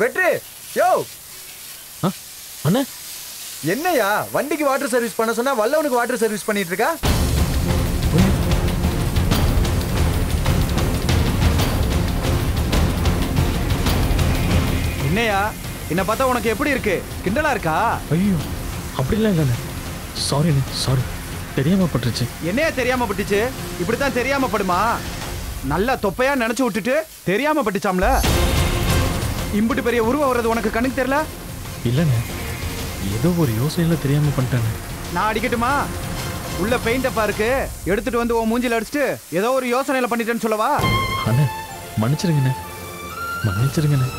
வெற்றி யோ ஆ அண்ணே என்னையா வண்டிக்கு வாட்டர் சர்வீஸ் பண்ண சொன்னா வல்லவனுக்கு வாட்டர் சர்வீஸ் பண்ணிட்டு இருக்கா என்னையா என்ன பார்த்தா உனக்கு எப்படி இருக்கு கிண்டலா இருக்கா ஐயோ அப்படிலாம் இல்லைண்ணே சாரிண்ணே சாரி தெரியாம பட்டுருச்சு என்னையா தெரியாம பட்டுச்சு இப்படித்தான் தெரியாம படுமா நல்லா தொப்பையா நினைச்சு விட்டுட்டு தெரியாம பட்டுச்சாம்ல இம்புட்டு பெரிய உருவம் வர்றது உனக்கு கண்ணுக்கு தெரியல இல்லைண்ணே ஏதோ ஒரு யோசனையில் தெரியாம பண்ணிட்டேண்ணே நான் அடிக்கட்டுமா உள்ள பெயிண்ட் டப்பா இருக்கு எடுத்துட்டு வந்து உன் மூஞ்சில அடிச்சுட்டு ஏதோ ஒரு யோசனையில பண்ணிட்டேன்னு சொல்லவா அண்ணே மன்னிச்சிருங்கண்ணே மன்னிச்சிருங்கண்ணே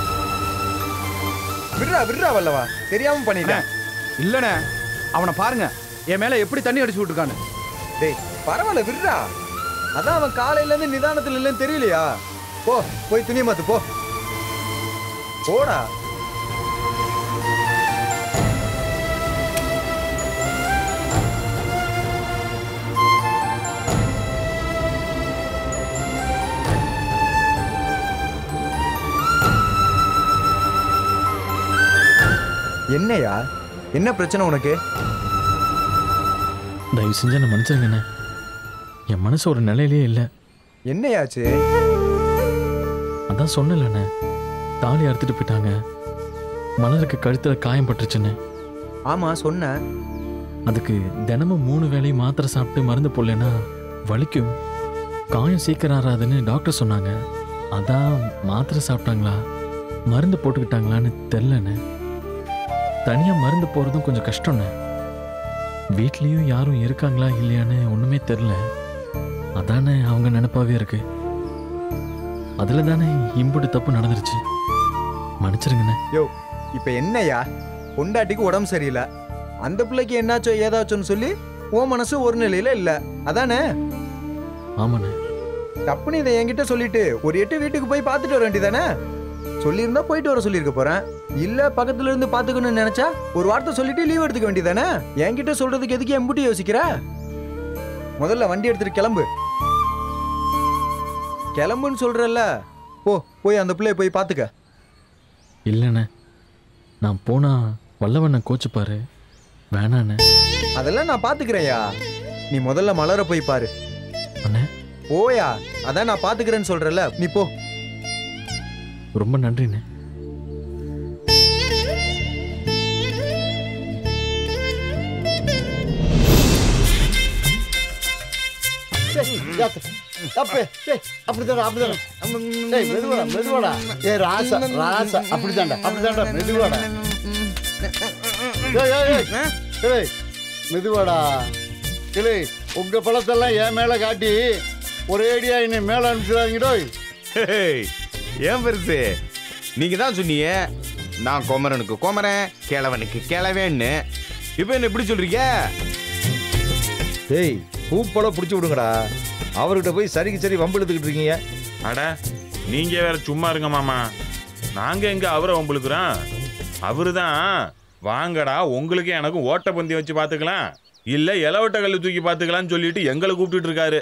விடுறா விடுறா வல்லவா தெரியாம பண்ணிட்டேன் இல்லண்ணே அவனை பாருங்க என் மேல எப்படி தண்ணி அடிச்சு விட்டுருக்கான்னு டேய் பரவாயில்ல விடுறா அதான் அவன் காலையில இருந்து நிதானத்துல இல்லைன்னு தெரியலையா போ போய் துணியை மாத்து போ போடா என்னையா என்ன பிரச்சனை உனக்கு தயவு செஞ்சு என்னை மன்னிச்சிருங்கண்ணே என் மனசு ஒரு நிலையிலே இல்லை என்னையாச்சு அதான் சொன்னலண்ணே தாலி அறுத்துட்டு போயிட்டாங்க மலருக்கு கழுத்தில் காயம் பட்டுருச்சுன்னு ஆமா சொன்னேன் அதுக்கு தினமும் மூணு வேளையும் மாத்திரை சாப்பிட்டு மருந்து போடலன்னா வலிக்கும் காயம் சீக்கிரம் ஆறாதுன்னு டாக்டர் சொன்னாங்க அதான் மாத்திரை சாப்பிட்டாங்களா மருந்து போட்டுக்கிட்டாங்களான்னு தெரிலண்ணே தனியாக மருந்து போகிறதும் கொஞ்சம் கஷ்டம்ண்ணே வீட்லேயும் யாரும் இருக்காங்களா இல்லையான்னு ஒன்றுமே தெரில அதானே அவங்க நினப்பாவே இருக்கு அதில் தானே இம்புட்டு தப்பு நடந்துருச்சு மன்னிச்சிருங்கண்ணே யோ இப்ப என்னையா பொண்டாட்டிக்கு உடம்பு சரியில்லை அந்த பிள்ளைக்கு என்னாச்சோ ஏதாச்சோன்னு சொல்லி உன் மனசு ஒரு நிலையில இல்ல அதானே ஆமாண்ணே தப்புன்னு இதை என்கிட்ட சொல்லிட்டு ஒரு எட்டு வீட்டுக்கு போய் பார்த்துட்டு வர வேண்டியதானே சொல்லியிருந்தா போயிட்டு வர சொல்லியிருக்க போறேன் இல்ல பக்கத்துல இருந்து பாத்துக்கணும்னு நினைச்சா ஒரு வார்த்தை சொல்லிட்டு லீவ் எடுத்துக்க வேண்டியதானே என்கிட்ட சொல்றதுக்கு எதுக்கு எம்புட்டி யோசிக்கிற முதல்ல வண்டி எடுத்துட்டு கிளம்பு கிளம்புன்னு சொல்றல்ல போ போய் அந்த பிள்ளைய போய் பாத்துக்க இல்லைண்ணே நான் போனா வல்லவண்ணன் கோச்சுப்பாரு வேணாண்ணே அதெல்லாம் நான் பாத்துக்கிறேன்யா நீ முதல்ல மலர போய் பாரு அண்ணே போயா அதான் நான் பாத்துக்கிறேன்னு சொல்றல நீ போ ரொம்ப நன்றிண்ணே தப்பு டேய், அப்படிதான்டா அப்படிதான்டா டேய் மெதுவாடா மெதுவாடா ஏ ராசா ராசா அப்படிதான்டா அப்படிதான்டா மெதுவாடா ஏய் ஏய், ஏய் ஏய் மெதுவாடா கிளி உங்க பழத்தெல்லாம் என் மேல காட்டி ஒரேடியா என்னை மேல அனுப்பிச்சுடாதீங்கடோ ஹேய், ஏன் பெருசு நீங்க தான் சொன்னீங்க நான் குமரனுக்கு குமரன் கிழவனுக்கு கிழவேன்னு இப்போ என்ன இப்படி சொல்றீங்க டேய் பூப்போல பிடிச்சி விடுங்கடா அவர்கிட்ட போய் சரிக்கு சரி வம்பு இழுத்துக்கிட்டு இருக்கீங்க அட நீங்க வேற சும்மா இருங்க மாமா நாங்க எங்க அவரை வம்புழுக்கிறோம் அவரு தான் வாங்கடா உங்களுக்கு எனக்கும் ஓட்டப்பந்தயம் வச்சு பார்த்துக்கலாம் இல்ல இலவட்ட கல்லு தூக்கி பார்த்துக்கலாம்னு சொல்லிட்டு எங்களை கூப்பிட்டுட்டு இருக்காரு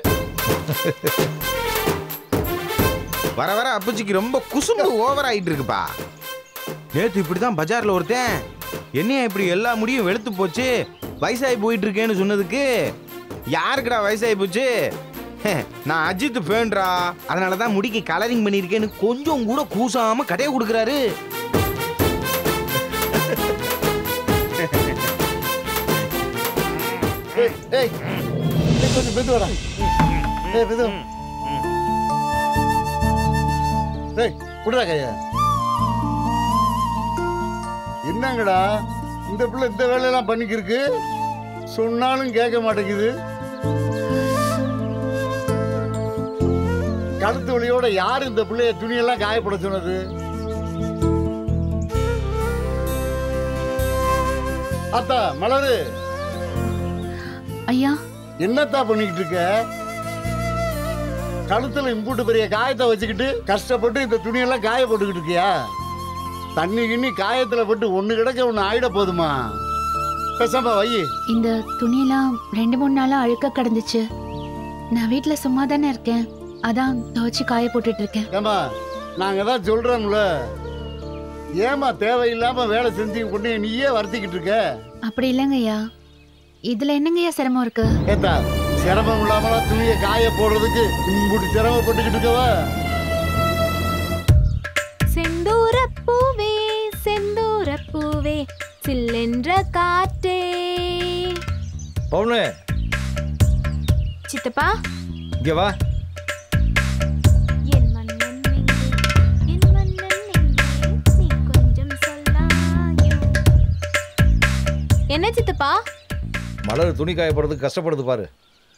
வர வர அப்பச்சிக்கு ரொம்ப குசும்பு ஓவர் ஆயிட்டு இருக்குப்பா நேத்து இப்படிதான் பஜார்ல ஒருத்தன் என்னையா இப்படி எல்லா முடியும் வெளுத்து போச்சு வயசாகி போயிட்டு இருக்கேன்னு சொன்னதுக்கு யாருக்குடா வயசாகி போச்சு ஹே, நான் அஜித் ஃபேன்டா அதனால தான் முடிக்கு கலரிங் பண்ணியிருக்கேன்னு கொஞ்சம் கூட கூசாம கடையை கொடுக்குறாரு ஏய் ஏய் ஏய், கொஞ்சம் மெதுவாடா ஏய் மெது ஏய் விடுறா கைய என்னங்கடா இந்த பிள்ளை இந்த வேலையெல்லாம் பண்ணிக்கிருக்கு சொன்னாலும் கேட்க மாட்டேங்குது கழுத்து வலியோட யார் இந்த பிள்ளைய துணியெல்லாம் காயப்பட சொன்னது அத்தா மலரு ஐயா என்னத்தா பண்ணிக்கிட்டு இருக்க கழுத்துல இம்பூட்டு பெரிய காயத்தை வச்சுக்கிட்டு கஷ்டப்பட்டு இந்த துணியெல்லாம் காய போட்டுக்கிட்டு இருக்கியா தண்ணி கிண்ணி காயத்துல பட்டு ஒண்ணு கிடக்க ஒண்ணு ஆயிட போதுமா பேசாம வை இந்த துணியெல்லாம் ரெண்டு மூணு நாளா அழுக்க கிடந்துச்சு நான் வீட்ல சும்மா தானே இருக்கேன் அதான் துவைச்சு காய போட்டுட்டு இருக்கேன் ஏமா நாங்க தான் சொல்றோம்ல ஏமா தேவையில்லாம வேலை செஞ்சு கொண்டு நீயே வருத்திக்கிட்டு இருக்க அப்படி இல்லைங்க ஐயா இதுல என்னங்க ஐயா சிரமம் இருக்கு ஏத்தா சிரமம் இல்லாமலா துணியை காய போடுறதுக்கு இப்படி சிரமப்பட்டுக்கிட்டு இருக்கவா செந்தூரப்பூவே செந்தூரப்பூவே சில்லென்ற காற்றே பவுனு சித்தப்பா இங்க வா என் மன்னன் எங்கே என் மன்னன் எங்கே நீ கொஞ்சம் சொல்லாயோ என்ன சித்தப்பா மலர் துணி காய போடுறதுக்கு கஷ்டப்படுது பாரு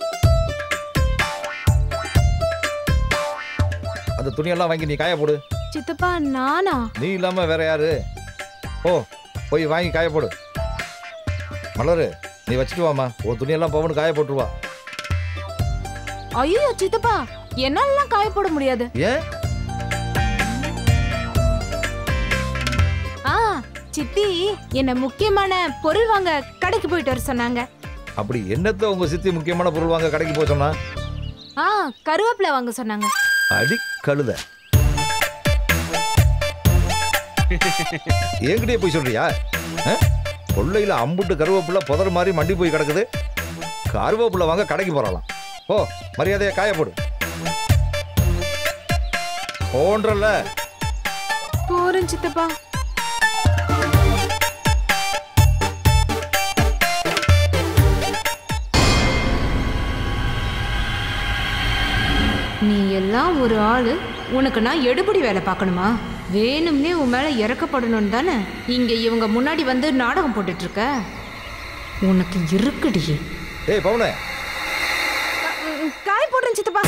அந்த துணியெல்லாம் வாங்கி நீ காய போடு சித்தப்பா நானா நீ இல்லாம வேற யாரு ஓ போய் வாங்கி காய போடு மலரு நீ வச்சுட்டு வாமா உன் துணியெல்லாம் பவனு காய போட்டுருவா ஐயோ சித்தப்பா என்னாலலாம் காய போட முடியாது ஏன் ஆ சித்தி என்ன முக்கியமான பொருள் வாங்க கடைக்கு போயிட்டு வர சொன்னாங்க அப்படி என்னத்த உங்க சித்தி முக்கியமான பொருள் வாங்க கடைக்கு போக சொன்னா ஆ கருவேப்பிலை வாங்க சொன்னாங்க அடி கழுத என்கிட்டயே போய் சொல்றியா ஆ? கொள்ளையில அம்புட்டு கருவேப்பிலை புதர் மாதிரி மண்டி போய் கிடக்குது கருவேப்பிலை வாங்க கடைக்கு போறலாம் ஓ மரியாதையா காய போடு போன்றல போறேன் சித்தப்பா நீ எல்லாம் ஒரு ஆளு உனக்கு நான் எடுபடி வேலை பார்க்கணுமா வேணும்னே உன் மேல இறக்கப்படணும் தானே இங்க இவங்க முன்னாடி வந்து நாடகம் போட்டுட்டு இருக்க உனக்கு இருக்குடி ஏய் பவுனே காய் போடுறேன் சித்தப்பா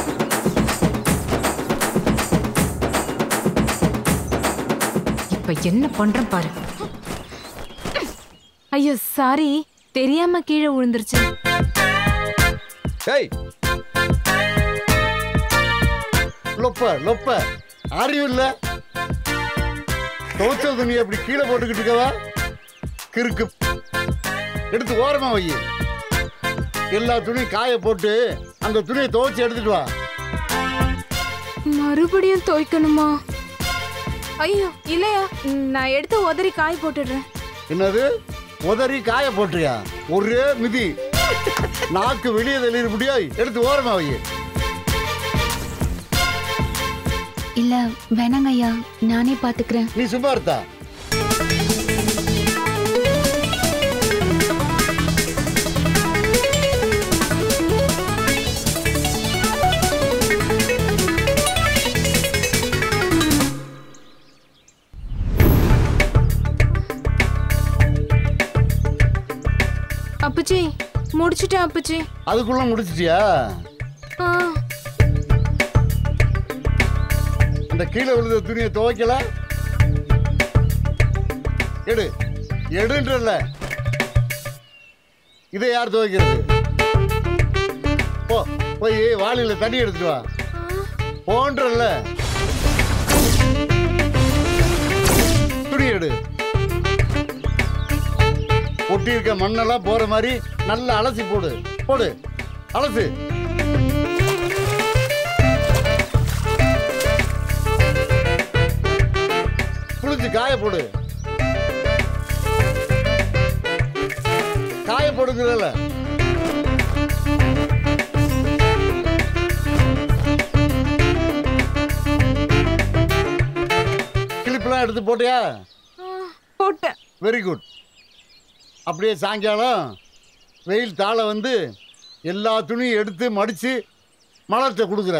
இப்ப என்ன பண்றேன் பாரு ஐயோ சாரி தெரியாம கீழே விழுந்துருச்சு ஏய் லொப்ப லொப்ப அறிவு இல்ல துவைச்ச துணி அப்படி கீழே போட்டுக்கிட்டு இருக்கவா கிறுக்கு எடுத்து ஓரமா வை எல்லா துணியும் காய போட்டு அந்த துணியை துவைச்சு எடுத்துட்டு வா மறுபடியும் துவைக்கணுமா ஐயோ இல்லையா நான் எடுத்து உதறி காய் போட்டுடுறேன் என்னது உதறி காய போட்டுறியா ஒரே மிதி நாக்கு வெளியே தள்ளிட முடியாது எடுத்து ஓரமா வை இல்ல வேணாங்க ஐயா நானே பாத்துக்கிறேன் நீ சும்மா இருந்தா அப்புச்சி முடிச்சிட்டேன் அப்புச்சி அதுக்குள்ள முடிச்சிட்டியா ஆ அந்த கீழே விழுந்த துணியை துவைக்கல எடு எடுன்றல இதை யார் துவைக்கிறது போ போய் வாளியில தண்ணி எடுத்துட்டு வா போன்றல்ல துணி எடு ஒட்டி இருக்க மண்ணெல்லாம் போற மாதிரி நல்லா அலசி போடு போடு அலசு புளிஞ்சு காய போடு காய போடுங்கிறல கிளிப்பெல்லாம் எடுத்து போட்டியா போட்டேன் வெரி குட் அப்படியே சாயங்காலம் வெயில் தாழ வந்து எல்லா துணியும் எடுத்து மடித்து மலர்கிட்ட கொடுக்குற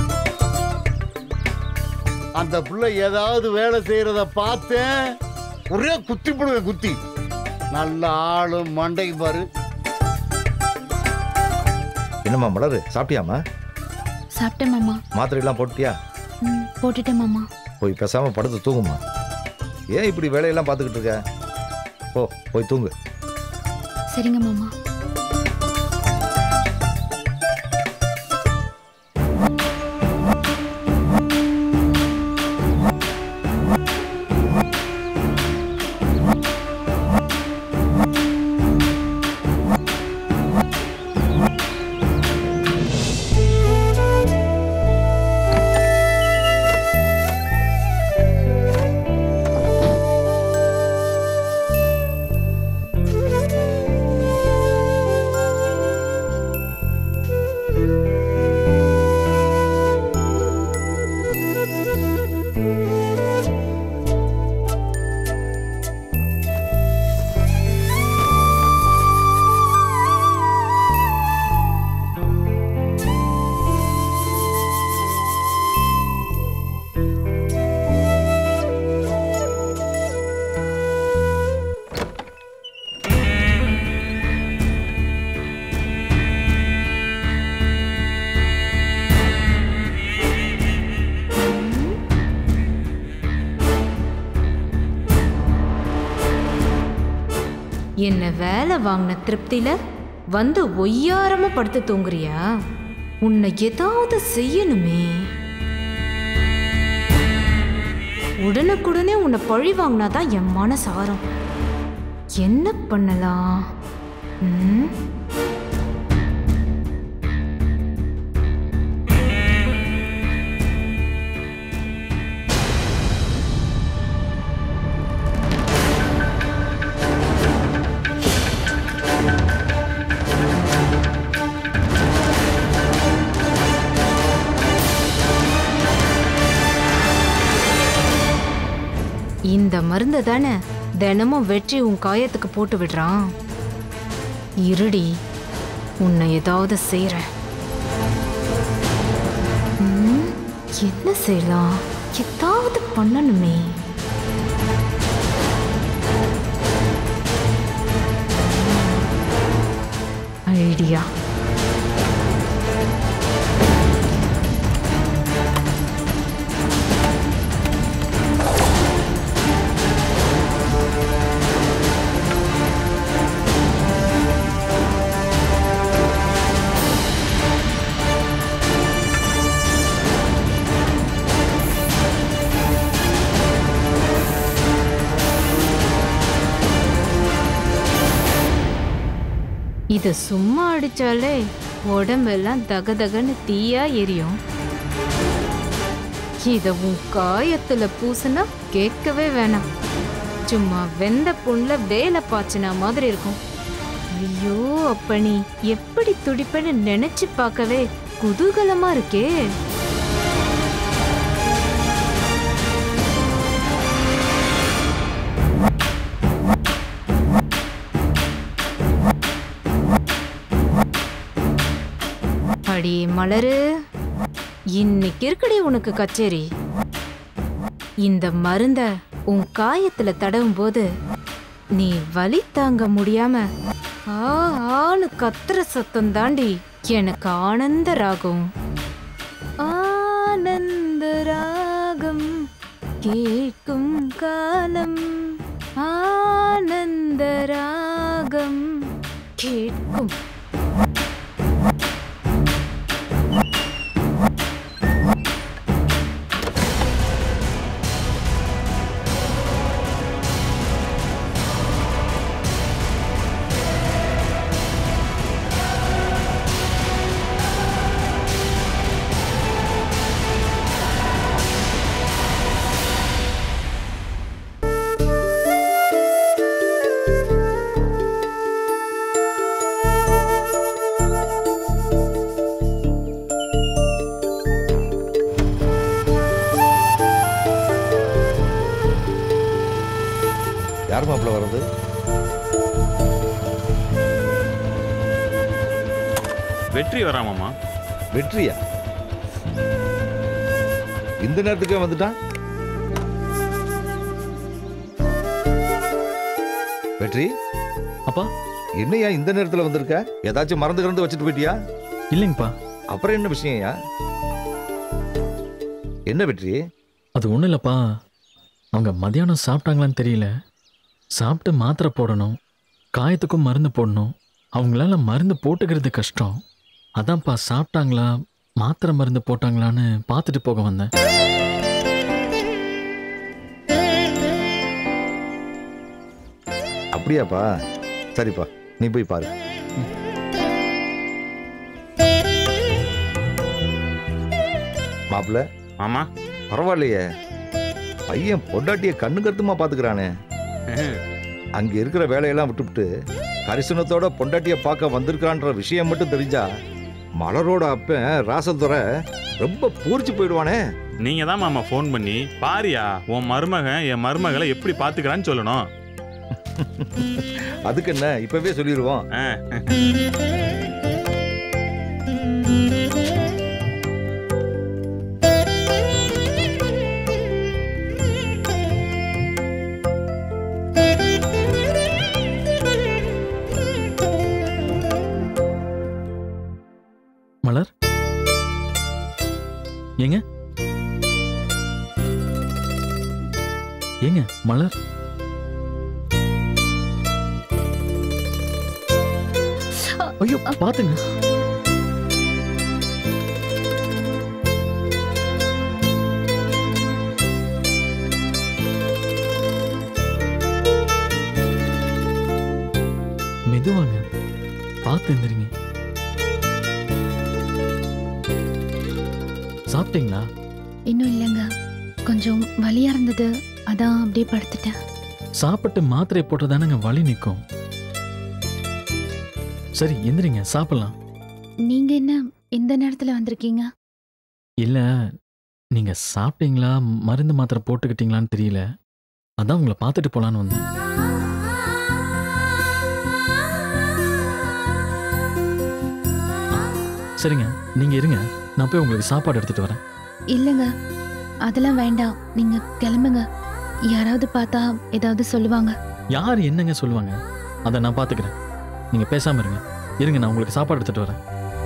அந்த புள்ள ஏதாவது வேலை செய்கிறத பார்த்தேன் ஒரே குத்தி போடுவேன் குத்தி நல்ல ஆளும் மண்டைக்கு பாரு என்னம்மா மலரு சாப்பிட்டியாம்மா சாப்பிட்டேன் மாமா மாத்திரையெல்லாம் போட்டியா ம் போட்டுட்டேன் மாமா போய் பேசாம படுத்து தூங்குமா ஏன் இப்படி வேலையெல்லாம் பார்த்துக்கிட்டு இருக்க போ போய் தூங்கு சரிங்க மாமா என்ன வேலை வாங்கின திருப்தியில வந்து ஒய்யாரமா படுத்து தூங்குறியா உன்னை ஏதாவது செய்யணுமே உடனுக்குடனே உன்னை பழி வாங்கினாதான் என் மனசு ஆறும் என்ன பண்ணலாம் ம்? இந்த மருந்து தானே தினமும் வெற்றி உன் காயத்துக்கு போட்டு விடுறான் இருடி உன்னை ஏதாவது செய்றேன் ம், என்ன செய்யலாம் ஏதாவது பண்ணணுமே ஐடியா இத சும்மா அடிச்சாலே உடம்பெல்லாம் தகதகன்னு தீயா எரியும் இத உன் காயத்துல பூசுனா கேட்கவே வேணாம் சும்மா வெந்த புண்ல வேலை பாய்ச்சின மாதிரி இருக்கும் ஐயோ அப்ப நீ எப்படி துடிப்பேன்னு நினைச்சு பார்க்கவே குதூகலமா இருக்கே அடி மலரு இன்னைக்கு இருக்குடி உனக்கு கச்சேரி இந்த மருந்த உன் காயத்துல தடவும் போது நீ வலி தாங்க முடியாம ஆ ஆன்னு கத்துற சத்தம் தாண்டி எனக்கு ஆனந்த ராகம் ஆனந்த ராகம் கேட்கும் காலம் ஆனந்த ராகம் கேட்கும் யார் மாப்பிள்ள வர்றது வெற்றி வராமாமா வெற்றியா இந்த நேரத்துக்கே வந்துட்டான் வெற்றி அப்பா என்னையா இந்த நேரத்துல வந்திருக்க ஏதாச்சும் மறந்து கிடந்து வச்சுட்டு போயிட்டியா இல்லைங்கப்பா அப்புறம் என்ன விஷயம்யா என்ன வெற்றி அது ஒன்றும் இல்லைப்பா அவங்க மதியானம் சாப்பிட்டாங்களான்னு தெரியல சாப்பிட்டு மாத்திரை போடணும் காயத்துக்கும் மருந்து போடணும் அவங்களால மருந்து போட்டுக்கிறது கஷ்டம் அதான்ப்பா சாப்பிட்டாங்களா மாத்திரை மருந்து போட்டாங்களான்னு பார்த்துட்டு போக வந்தேன் அப்படியாப்பா சரிப்பா நீ போய் பாரு மாப்பிள்ள மாமா பரவாயில்லையே பையன் பொண்டாட்டிய கண்ணு கருத்துமா பாத்துக்கிறானே அங்க இருக்கிற வேலையெல்லாம் விட்டுவிட்டு கரிசனத்தோட பொண்டாட்டிய பார்க்க வந்திருக்கான்ற விஷயம் மட்டும் தெரிஞ்சா மலரோட அப்பன் ராசதுரை ரொம்ப பூரிச்சு போயிடுவானே நீங்க தான் மாமா ஃபோன் பண்ணி பாரியா உன் மருமகன் என் மருமகளை எப்படி பாத்துக்கிறான்னு சொல்லணும் அதுக்கு என்ன இப்பவே சொல்லிடுவோம் ஆ. மலர் ஏங்க ஏங்க மலர் ஐயோ பாத்துங்க மெதுவாங்க பார்த்து எந்திரிங்க சாப்பிட்டீங்களா இன்னும் இல்லைங்க கொஞ்சம் வலியா இருந்தது அதான் அப்படியே படுத்துட்டேன் சாப்பிட்டு மாத்திரை போட்டு தானேங்க வலி நிற்கும் சரி எந்திரிங்க சாப்பிடலாம் நீங்க என்ன இந்த நேரத்துல வந்திருக்கீங்க இல்ல நீங்க சாப்பிட்டீங்களா மருந்து மாத்திரை போட்டுக்கிட்டீங்களான்னு தெரியல அதான் உங்களை பார்த்துட்டு போலான்னு வந்தேன் சரிங்க நீங்க இருங்க நான் போய் உங்களுக்கு சாப்பாடு எடுத்துட்டு வரேன் இல்லைங்க அதெல்லாம் வேண்டாம் நீங்க கிளம்புங்க யாராவது பார்த்தா ஏதாவது சொல்லுவாங்க யார் என்னங்க சொல்லுவாங்க அதை நான் பார்த்துக்கிறேன் நீங்க பேசாம இருங்க இருங்க நான் உங்களுக்கு சாப்பாடு எடுத்துட்டு வரேன்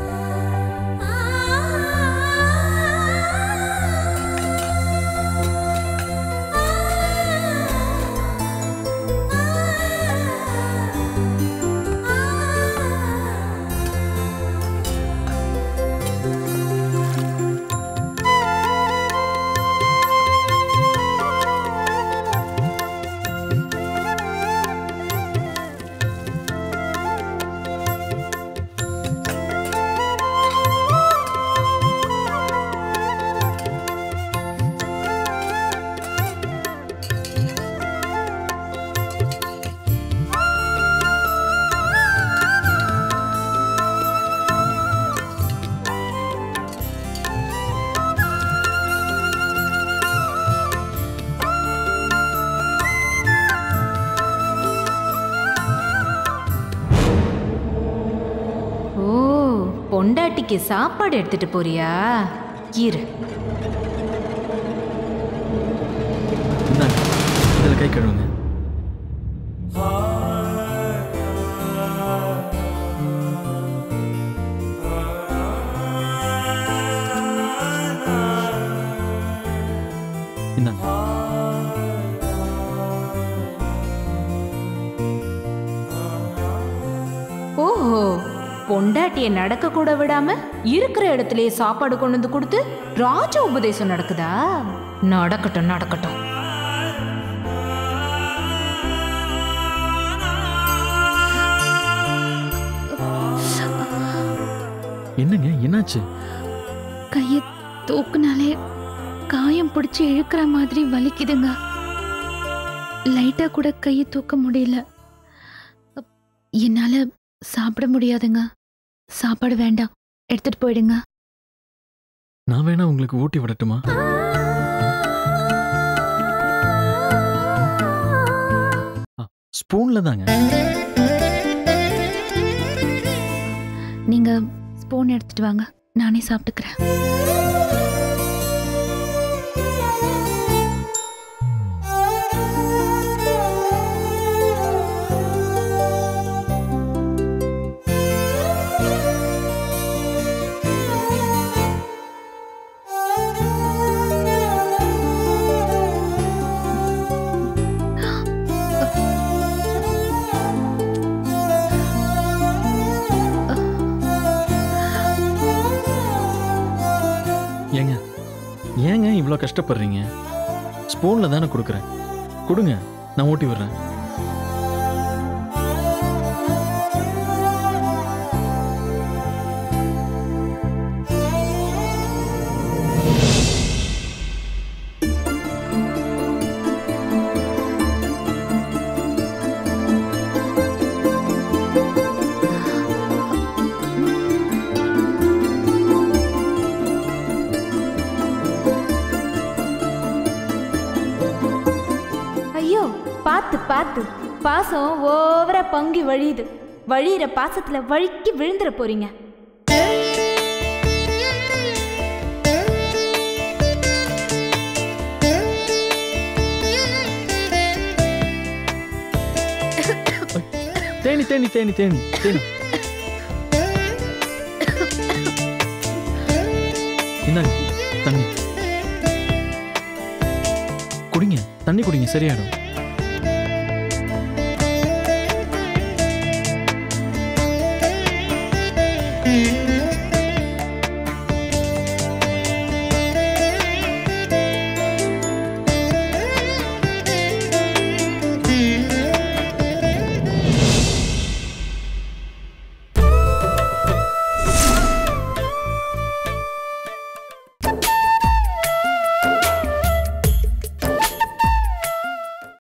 ஓ பொண்டாட்டிக்கு சாப்பாடு எடுத்துட்டு போறியா இரு இந்தாங்க இதில் கை கழுவுங்க இந்தாங்க ஓஹோ பொண்டாட்டிய நடக்க கூட விடாம இருக்கிற இடத்துலயே சாப்பாடு கொண்டு வந்து கொடுத்து ராஜ உபதேசம் நடக்குதா நடக்கட்டும் நடக்கட்டும் என்னங்க என்னாச்சு கையை தூக்குனாலே காயம் பிடிச்சி இழுக்கிற மாதிரி வலிக்குதுங்க லைட்டா கூட கையை தூக்க முடியல அப், என்னால சாப்பிட முடியாதுங்க சாப்பாடு வேண்டாம் எடுத்துட்டு போயிடுங்க நான் வேணா உங்களுக்கு ஊட்டி விடட்டுமா ஸ்பூன்ல தாங்க நீங்க ஸ்பூன் எடுத்துட்டு வாங்க நானே சாப்பிட்டுக்கிறேன் ஏங்க ஏங்க இவ்வளோ கஷ்டப்படுறீங்க ஸ்பூன்ல தானே கொடுக்குறேன் கொடுங்க நான் ஊட்டி விடுறேன் ஐயோ பார்த்து பார்த்து பாசம் ஓவரா பங்கி வழியுது வழியிற பாசத்துல வழுக்கி விழுந்துற போறீங்க தேனி தேனி தேனி தேனி தேனி இந்தாங்க தண்ணி குடிங்க தண்ணி குடிங்க சரியாயிடும்